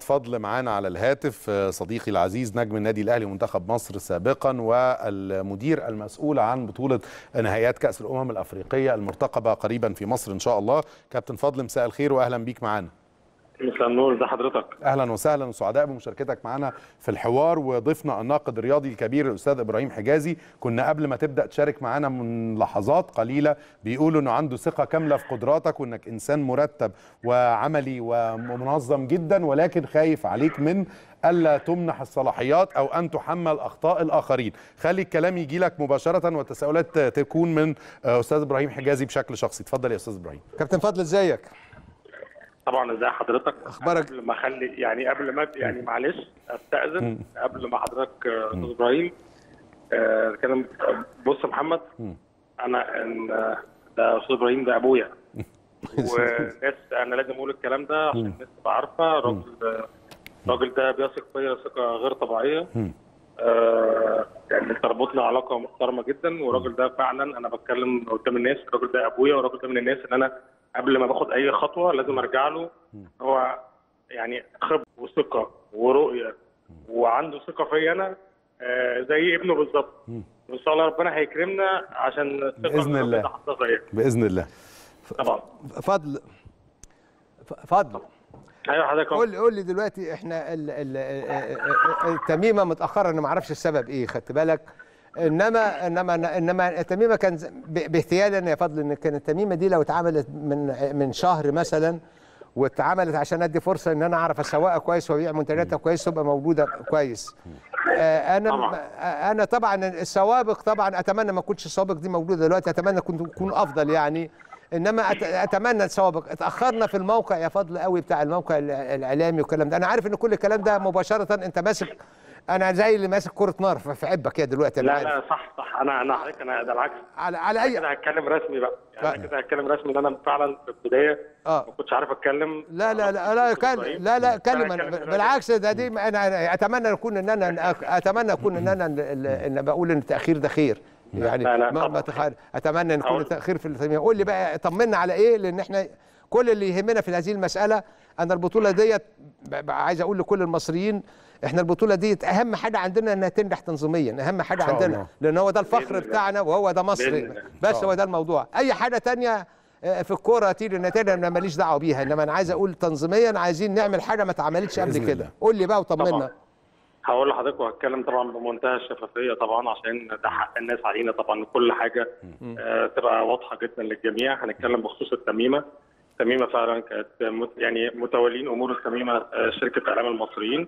فضل معانا على الهاتف صديقي العزيز نجم النادي الاهلي ومنتخب مصر سابقا والمدير المسؤول عن بطوله نهائيات كاس الامم الافريقيه المرتقبه قريبا في مصر ان شاء الله كابتن فضل مساء الخير واهلا بيك معانا مساء النور ده حضرتك اهلا وسهلا وسعداء بمشاركتك معنا في الحوار وضيفنا الناقد الرياضي الكبير الاستاذ ابراهيم حجازي كنا قبل ما تبدا تشارك معنا من لحظات قليله بيقولوا انه عنده ثقه كامله في قدراتك وانك انسان مرتب وعملي ومنظم جدا ولكن خايف عليك من الا تمنح الصلاحيات او ان تحمل اخطاء الاخرين خلي الكلام يجي لك مباشره والتساؤلات تكون من استاذ ابراهيم حجازي بشكل شخصي اتفضل يا استاذ ابراهيم كابتن فضل ازيك طبعا ازي حضرتك اخبارك قبل ما اخلي يعني قبل ما يعني معلش استاذن قبل ما حضرتك استاذ ابراهيم آه كلام بص يا محمد انا ان ده استاذ ابراهيم ده ابويا والناس انا لازم اقول الكلام ده عشان الناس تبقى عارفه راجل الراجل ده بيثق فيا ثقه غير طبيعيه آه يعني تربطنا علاقه محترمه جدا والراجل ده فعلا انا بتكلم قدام الناس الراجل ده ابويا والراجل ده من الناس اللي انا قبل ما باخد اي خطوه لازم ارجع له هو يعني خبره وثقه ورؤيه وعنده ثقه فيا انا آه زي ابنه بالظبط وان شاء الله ربنا هيكرمنا عشان الثقه باذن الله باذن الله طبعا فضل فضل ايوه حضرتك قول لي قول لي دلوقتي احنا ال ال التميمه متاخره انا ما اعرفش السبب ايه خدت بالك انما انما انما التميمه كان باحتيالا يا فضل ان كانت التميمه دي لو اتعملت من من شهر مثلا واتعملت عشان ادي فرصه ان انا اعرف اسوقها كويس وابيع منتجاتها كويس تبقى موجوده كويس آه انا طبعا. انا طبعا السوابق طبعا اتمنى ما تكونش السوابق دي موجوده دلوقتي اتمنى كنت تكون افضل يعني انما اتمنى السوابق اتاخرنا في الموقع يا فضل قوي بتاع الموقع الاعلامي والكلام ده انا عارف ان كل الكلام ده مباشره انت ماسك انا زي اللي ماسك كره نار في عبك كده دلوقتي لا لا صح صح انا انا حضرتك انا ده العكس على على اي انا هتكلم رسمي بقى يعني انا كده هتكلم رسمي ان انا فعلا في البدايه اه ما كنتش عارف اتكلم لا لا لا لا كان لا لا كلمه بالعكس ده دي انا اتمنى اكون ان انا اتمنى اكون ان انا ان بقول ان التاخير ده خير يعني لا لا ما, ما تخيل اتمنى ان يكون التاخير في التمييز قول لي بقى طمنا على ايه لان احنا كل اللي يهمنا في هذه المساله ان البطوله ديت عايز اقول لكل المصريين احنا البطوله دي اهم حاجه عندنا انها تنجح تنظيميا اهم حاجه عندنا الله. لان هو ده الفخر بتاعنا وهو ده مصر بس هو ده الموضوع اي حاجه تانية في الكوره تيجي النتيجه انا ماليش دعوه بيها انما انا عايز اقول تنظيميا عايزين نعمل حاجه ما اتعملتش قبل كده قول لي بقى وطمنا هقول لحضرتك وهتكلم طبعا بمنتهى الشفافيه طبعا عشان ده حق الناس علينا طبعا كل حاجه آه تبقى واضحه جدا للجميع هنتكلم بخصوص التميمه التميمه فعلا كانت مت يعني متولين امور التميمه آه شركه اعلام المصريين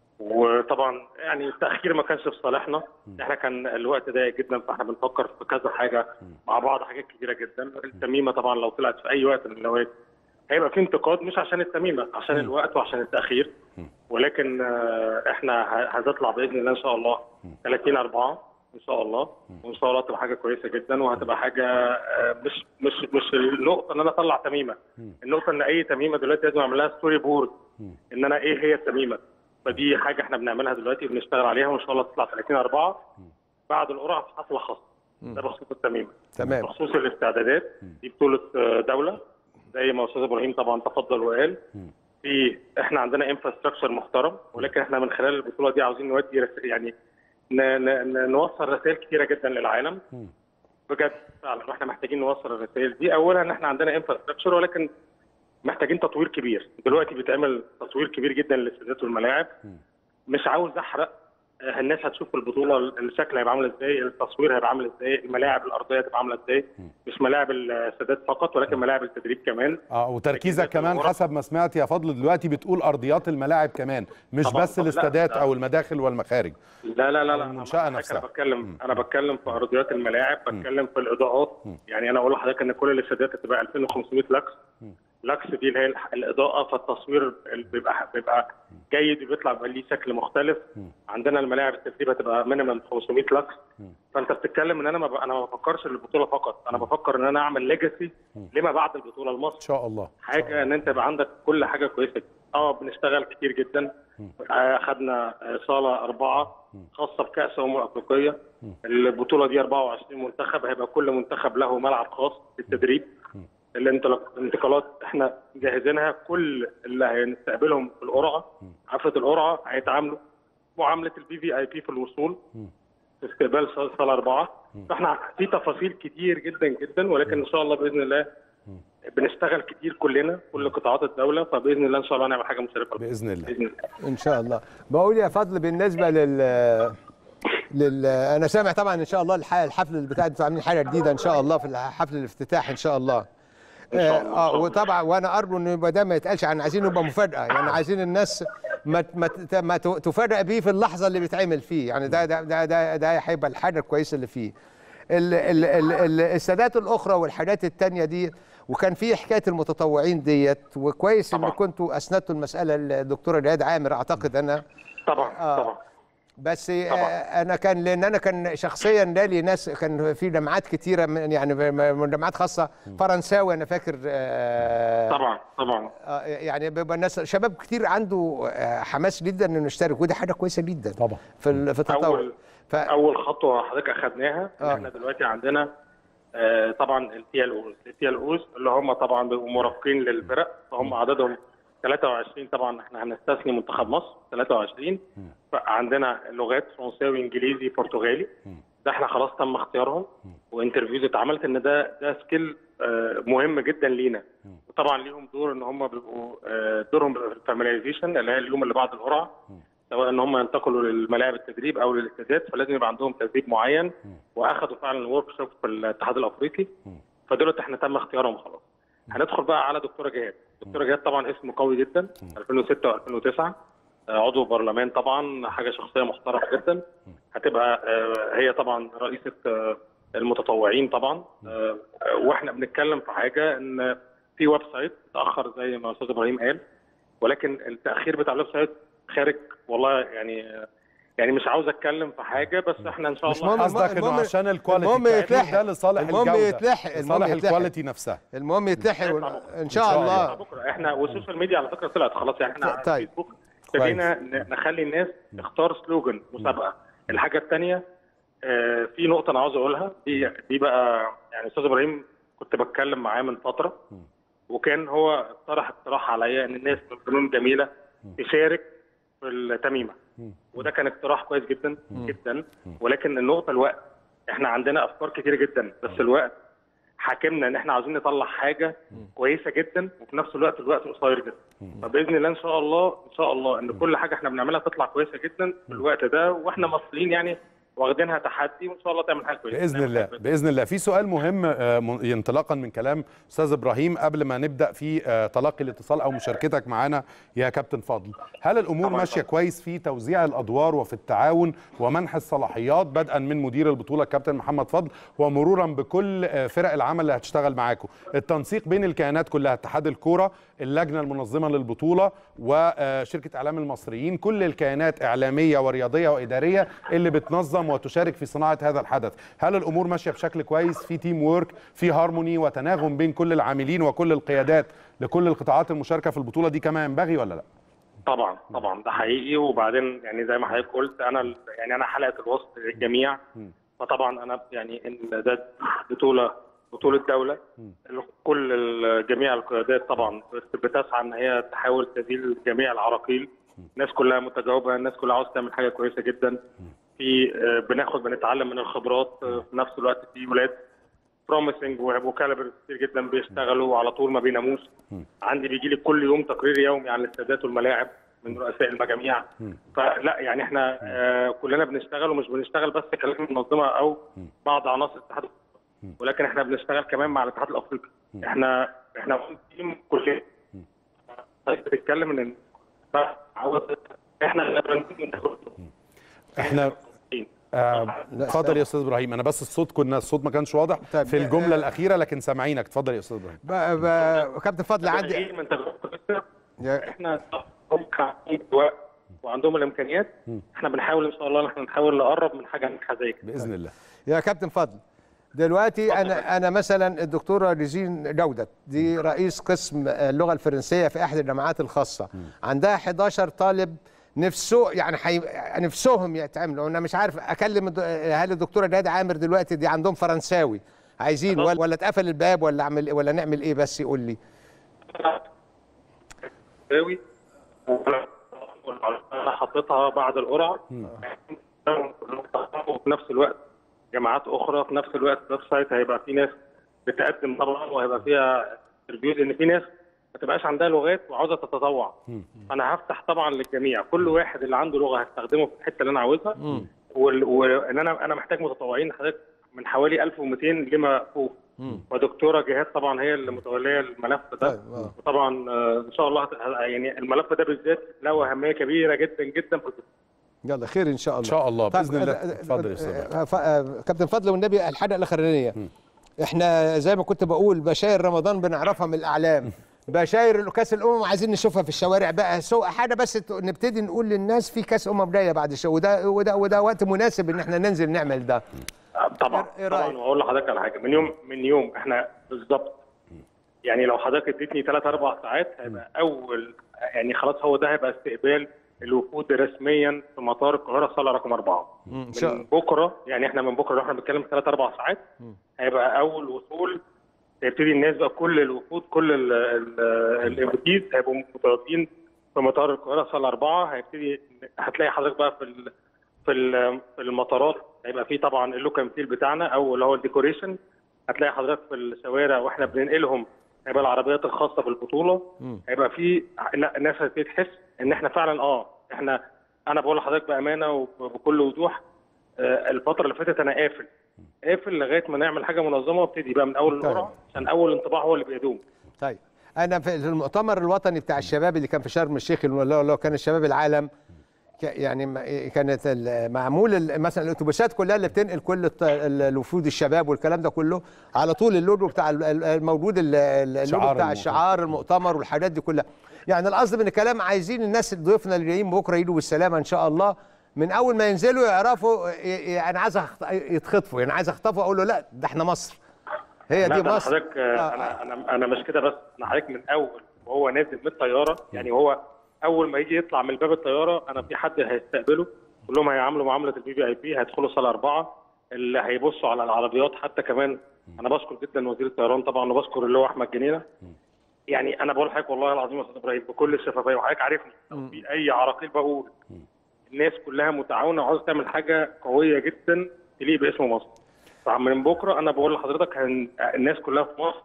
وطبعا يعني التاخير ما كانش في صالحنا احنا كان الوقت ضيق جدا فاحنا بنفكر في كذا حاجه مع بعض حاجات كتيره جدا التميمه طبعا لو طلعت في اي وقت من الاوقات هيبقى في انتقاد مش عشان التميمه عشان الوقت وعشان التاخير ولكن احنا هتطلع باذن الله ان شاء الله 30 4 ان شاء الله وان شاء الله تبقى حاجه كويسه جدا وهتبقى حاجه مش مش مش النقطه ان انا اطلع تميمه النقطه ان اي تميمه دلوقتي لازم اعمل لها ستوري بورد ان انا ايه هي التميمه فدي حاجه احنا بنعملها دلوقتي وبنشتغل عليها وان شاء الله تطلع 30 4 بعد القرعه في حفله خاصه ده بخصوص التميمه تمام بخصوص الاستعدادات دي بطوله دوله زي ما استاذ ابراهيم طبعا تفضل وقال في احنا عندنا انفراستراكشر محترم ولكن احنا من خلال البطوله دي عاوزين نودي يعني ن ن نوصل رسائل كثيره جدا للعالم بجد فعلا واحنا محتاجين نوصل الرسائل دي اولا ان احنا عندنا انفراستراكشر ولكن محتاجين تطوير كبير دلوقتي بيتعمل تطوير كبير جدا للاستادات والملاعب مش عاوز احرق الناس هتشوف البطوله الشكل هيبقى عامل ازاي التصوير هيبقى عامل ازاي الملاعب الارضيه هتبقى عامله ازاي مش ملاعب السادات فقط ولكن ملاعب التدريب كمان اه وتركيزك كمان حسب ما سمعت يا فضل دلوقتي بتقول ارضيات الملاعب كمان مش طبعاً بس طبعاً الاستادات لا. او المداخل والمخارج لا لا لا لا المنشاه انا نفسها بتكلم انا بتكلم في ارضيات الملاعب بتكلم في الاضاءات يعني انا اقول لحضرتك ان كل الاستادات هتبقى 2500 لكس لكس دي اللي هي الاضاءه فالتصوير بيبقى بيبقى جيد وبيطلع بيبقى ليه شكل مختلف عندنا الملاعب التدريب هتبقى مينيمم 500 لكس فانت بتتكلم ان انا ما انا ما بفكرش البطوله فقط انا بفكر ان انا اعمل ليجاسي لما بعد البطوله لمصر ان شاء الله حاجه ان انت يبقى عندك كل حاجه كويسه اه بنشتغل كتير جدا آه خدنا صاله اربعه خاصه بكاس الامم الافريقيه البطوله دي 24 منتخب هيبقى كل منتخب له ملعب خاص للتدريب الانطلاق- الانتقالات احنا مجهزينها كل اللي هنستقبلهم في القرعه حفله القرعه هيتعاملوا معامله البي في اي بي في الوصول في استقبال صال- صاله اربعه فاحنا في تفاصيل كتير جدا جدا ولكن ان شاء الله باذن الله بنشتغل كتير كلنا كل قطاعات الدوله فباذن الله ان شاء الله نعمل حاجه مشرفه باذن الله باذن الله ان شاء الله بقول يا فضل بالنسبه لل لل انا سامع طبعا ان شاء الله الح- الحفل بتاع انتوا عاملين حاجه جديده ان شاء الله في حفل الافتتاح ان شاء الله إن شاء الله، إن اه شاء الله. وطبعا وانا ارجو ان يبقى ده ما يتقالش عن عايزين يبقى مفاجاه يعني عايزين الناس ما ما ت- ما ت- تفاجئ بيه في اللحظه اللي بيتعمل فيه يعني ده ده ده ده, ده هيبقى الحاجه الكويسه اللي فيه ال ال ال ال السادات الاخرى والحاجات التانية دي وكان في حكايه المتطوعين ديت وكويس ان طبعا. كنتوا اسندتوا المساله للدكتوره جهاد عامر اعتقد انا طبعا آه. طبعا بس طبعا. آه، انا كان لان انا كان شخصيا لي ناس كان في جامعات كتيره من يعني من جامعات خاصه فرنساوي انا فاكر آه، طبعا طبعا آه، يعني بيبقى الناس شباب كتير عنده آه، حماس جدا انه يشترك ودي حاجه كويسه جدا طبعا. في ال- في التطور اول ف... اول خطوه حضرتك اخذناها ان آه. احنا دلوقتي عندنا آه، طبعا التي ال اوز التي ال اوز اللي هم طبعا بيبقوا مرافقين للفرق فهم عددهم 23 طبعا احنا هنستثني منتخب مصر 23 فعندنا لغات فرنساوي انجليزي برتغالي ده احنا خلاص تم اختيارهم وانترفيوز اتعملت ان ده ده سكيل آه، مهم جدا لينا وطبعا ليهم دور ان هم بيبقوا آه، دورهم الفاميلايزيشن اللي هي اليوم اللي بعد القرعه سواء ان هم ينتقلوا للملاعب التدريب او للاستادات فلازم يبقى عندهم تدريب معين واخدوا فعلا ورك شوب في الاتحاد الافريقي فدولت احنا تم اختيارهم خلاص هندخل بقى على دكتوره جهاد دكتوره جهاد طبعا اسم قوي جدا 2006 و2009 عضو برلمان طبعا حاجه شخصيه محترمه جدا هتبقى آه، هي طبعا رئيسه آه، المتطوعين طبعا آه، آه، واحنا بنتكلم في حاجه ان في ويب سايت اتاخر زي ما استاذ ابراهيم قال ولكن التاخير بتاع الويب سايت خارج والله يعني يعني مش عاوز اتكلم في حاجه بس احنا ان شاء مش الله مهم. قصدك انه المهم- عشان الكواليتي المهم بتاعتنا يتلحق. ده لصالح المهم الجوده يتلحق. المهم لصالح يتلحق. الكواليتي نفسها المهم يتلحق ون- ان شاء شاء الله الله. بكره احنا والسوشيال ميديا على فكره طلعت خلاص يعني احنا على طيب. الفيسبوك ابتدينا ن- نخلي الناس تختار سلوجن مسابقه الحاجه الثانيه آه، في نقطه انا عاوز اقولها دي دي بقى يعني استاذ ابراهيم كنت بتكلم معاه من فتره وكان هو اقترح اقتراح عليا ان الناس من فنون جميله تشارك في التميمه وده كان اقتراح كويس جدا جدا ولكن النقطه الوقت احنا عندنا افكار كتير جدا بس الوقت حاكمنا ان احنا عاوزين نطلع حاجه كويسه جدا وفي نفس الوقت الوقت قصير جدا فباذن الله ان شاء الله ان شاء الله ان كل حاجه احنا بنعملها تطلع كويسه جدا في الوقت ده واحنا مصريين يعني واخدينها تحدي وان شاء الله تعمل حاجه كويسه باذن نعمل الله حاجة كويسة. باذن الله في سؤال مهم آه، م- انطلاقا من كلام استاذ ابراهيم قبل ما نبدا في آه، تلقي الاتصال او مشاركتك معنا يا كابتن فضل هل الامور طبعاً ماشيه طبعاً. كويس في توزيع الادوار وفي التعاون ومنح الصلاحيات بدءا من مدير البطوله الكابتن محمد فضل ومرورا بكل آه، فرق العمل اللي هتشتغل معاكم التنسيق بين الكيانات كلها اتحاد الكوره اللجنه المنظمه للبطوله وشركه اعلام المصريين كل الكيانات اعلاميه ورياضيه واداريه اللي بتنظم وتشارك في صناعه هذا الحدث هل الامور ماشيه بشكل كويس في تيم وورك في هارموني وتناغم بين كل العاملين وكل القيادات لكل القطاعات المشاركه في البطوله دي كما ينبغي ولا لا طبعا طبعا ده حقيقي وبعدين يعني زي ما حضرتك قلت انا ال- يعني انا حلقه الوسط للجميع فطبعا انا يعني ان ده بطوله بطوله دوله كل ال- جميع القيادات طبعا بتسعى ان هي تحاول تزيل جميع العراقيل الناس كلها متجاوبه الناس كلها عاوزه تعمل حاجه كويسه جدا في آه، بناخد بنتعلم من الخبرات آه، في نفس الوقت في ولاد بروميسنج وكالبر كتير جدا بيشتغلوا على طول ما بيناموش عندي بيجي لي كل يوم تقرير يومي عن الاستادات والملاعب من رؤساء المجاميع فلا يعني احنا آه كلنا بنشتغل ومش بنشتغل بس كلجنه منظمه او بعض عناصر الاتحاد الأفريقي. ولكن احنا بنشتغل كمان مع الاتحاد الافريقي احنا احنا تيم كلنا طيب بتتكلم ان عاوز احنا اللي بنقول احنا آه، لا، اتفضل يا استاذ ابراهيم انا بس الصوت كنا الصوت ما كانش واضح طيب، في الجمله آه، الاخيره لكن سامعينك اتفضل يا استاذ ابراهيم ب- ب- كابتن فضل عندي ايه من تجربه يا- احنا هم عندهم الوقت وعندهم الامكانيات احنا بنحاول ان شاء الله ان احنا نحاول نقرب من حاجه ناجحه زي كده باذن الله يا كابتن فضل دلوقتي انا انا مثلا الدكتوره ريزين جودت دي رئيس قسم اللغه الفرنسيه في احد الجامعات الخاصه عندها 11 طالب نفسه يعني حي... نفسهم يتعملوا انا مش عارف اكلم الد- هل الدكتوره جهاد عامر دلوقتي دي عندهم فرنساوي عايزين ولا, ولا اتقفل الباب ولا اعمل ولا نعمل ايه بس يقول لي قوي انا حطيتها بعد القرعه وفي نفس الوقت جامعات اخرى في نفس الوقت الويب سايت هيبقى في ناس بتقدم طبعا وهيبقى فيها ريفيوز ان في ناس ما تبقاش عندها لغات وعاوزه تتطوع انا هفتح طبعا للجميع كل واحد اللي عنده لغه هستخدمه في الحته اللي انا عاوزها وال- وان انا انا محتاج متطوعين حضرتك من حوالي 1200 لما فوق ودكتوره جهاد طبعا هي اللي متوليه الملف ده طيب، آه. وطبعا آه، ان شاء الله هت- يعني الملف ده بالذات له اهميه كبيره جدا جدا في الدكتور. يلا خير ان شاء الله ان شاء الله طيب، باذن الله آه، آه، اتفضل يا استاذ آه، ف- آه، كابتن فضل والنبي الحلقه الاخرانيه احنا زي ما كنت بقول بشاير رمضان بنعرفها من الاعلام بشاير كاس الامم عايزين نشوفها في الشوارع بقى سو حاجه بس ت- نبتدي نقول للناس في كاس امم جايه بعد الشو وده وده وده وقت مناسب ان احنا ننزل نعمل ده طبعا إيه رأيك؟ طبعا واقول لحضرتك على حاجه من يوم من يوم احنا بالظبط يعني لو حضرتك اديتني ثلاث اربع ساعات هيبقى اول يعني خلاص هو ده هيبقى استقبال الوفود رسميا في مطار القاهره صاله رقم اربعه ان شاء من الله بكره يعني احنا من بكره لو احنا بنتكلم ثلاث اربع ساعات هيبقى اول وصول هيبتدي الناس بقى كل الوفود كل الانفيتيز هيبقوا متواجدين في مطار القاهره صاله اربعه هيبتدي هتلاقي حضرتك بقى في ال في ال- في المطارات هيبقى في طبعا اللوك اند فيل بتاعنا او اللي هو الديكوريشن هتلاقي حضرتك في الشوارع واحنا بننقلهم هيبقى العربيات الخاصه بالبطوله هيبقى في الناس هتبتدي تحس ان احنا فعلا اه احنا انا بقول لحضرتك بامانه وبكل وضوح آه، الفتره اللي فاتت انا قافل قافل لغايه ما نعمل حاجه منظمه وابتدي بقى من اول طيب. القرعه عشان اول انطباع هو اللي بيدوم طيب انا في المؤتمر الوطني بتاع الشباب اللي كان في شرم الشيخ اللي هو اللي هو كان الشباب العالم ك- يعني ما- كانت ال- معمول ال- مثلا الاتوبيسات كلها اللي بتنقل كل الط- ال- الوفود الشباب والكلام ده كله على طول اللوجو بتاع ال- ال- الموجود ال- ال- اللوجو شعار بتاع المؤتمر. الشعار المؤتمر والحاجات دي كلها يعني القصد من الكلام عايزين الناس ضيوفنا اللي جايين بكره يجوا بالسلامه ان شاء الله من اول ما ينزلوا يعرفوا ي- ي- انا عايز أخط- يتخطفوا يعني عايز اخطفه اقول له لا ده احنا مصر هي لا دي ده أنا مصر حضرتك آه، آه، انا انا انا مش كده بس انا حضرتك من اول وهو نازل من الطياره يعني هو اول ما يجي يطلع من باب الطياره انا في حد هيستقبله كلهم هيعاملوا معامله البي بي اي بي هيدخلوا صاله اربعه اللي هيبصوا على العربيات حتى كمان انا بشكر جدا وزير الطيران طبعا وبشكر اللي هو احمد جنينه يعني انا بقول لحضرتك والله العظيم يا استاذ ابراهيم بكل الشفافيه وحضرتك عارفني لو في اي عراقيل بقول الناس كلها متعاونة وعاوزة تعمل حاجة قوية جدا تليق باسم مصر. فمن بكرة أنا بقول لحضرتك هن... الناس كلها في مصر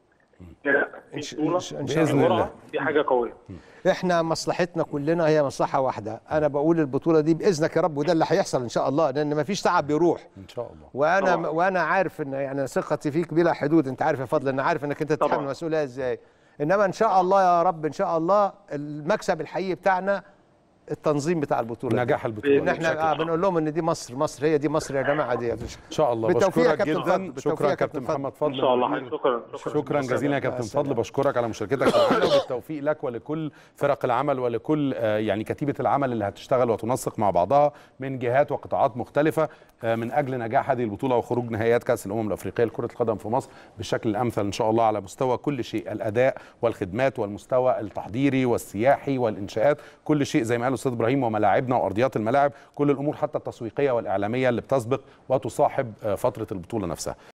لا، في إن شاء- بطولة، إن شاء- إن في شاء الله. جرعة، في حاجة قوية. احنا مصلحتنا كلنا هي مصلحه واحده انا بقول البطوله دي باذنك يا رب وده اللي هيحصل ان شاء الله لان مفيش تعب بيروح ان شاء الله وانا طبعا. وانا عارف ان يعني ثقتي فيك بلا حدود انت عارف يا فضل انا عارف انك انت تتحمل طبعا. المسؤوليه ازاي انما ان شاء الله يا رب ان شاء الله المكسب الحقيقي بتاعنا التنظيم بتاع البطوله دي. نجاح البطوله ان احنا آه بنقول لهم ان دي مصر مصر هي دي مصر يا جماعه دي ان شاء الله بالتوفيق يا بشكرك كابتن فضل، جدا بالتوفيق شكرا يا كابتن كابتن محمد إن فضل شاء الله شكرا شكرا جزيلا يا كابتن فضل بشكرك على مشاركتك معنا وبالتوفيق لك ولكل فرق العمل ولكل آه، يعني كتيبه العمل اللي هتشتغل وتنسق مع بعضها من جهات وقطاعات مختلفه آه، من اجل نجاح هذه البطوله وخروج نهائيات كاس الامم الافريقيه لكره القدم في مصر بالشكل الامثل ان شاء الله على مستوى كل شيء الاداء والخدمات والمستوى التحضيري والسياحي والانشاءات كل شيء زي ما قال الاستاذ ابراهيم وملاعبنا وارضيات الملاعب كل الامور حتى التسويقيه والاعلاميه اللي بتسبق وتصاحب آه، فتره البطوله نفسها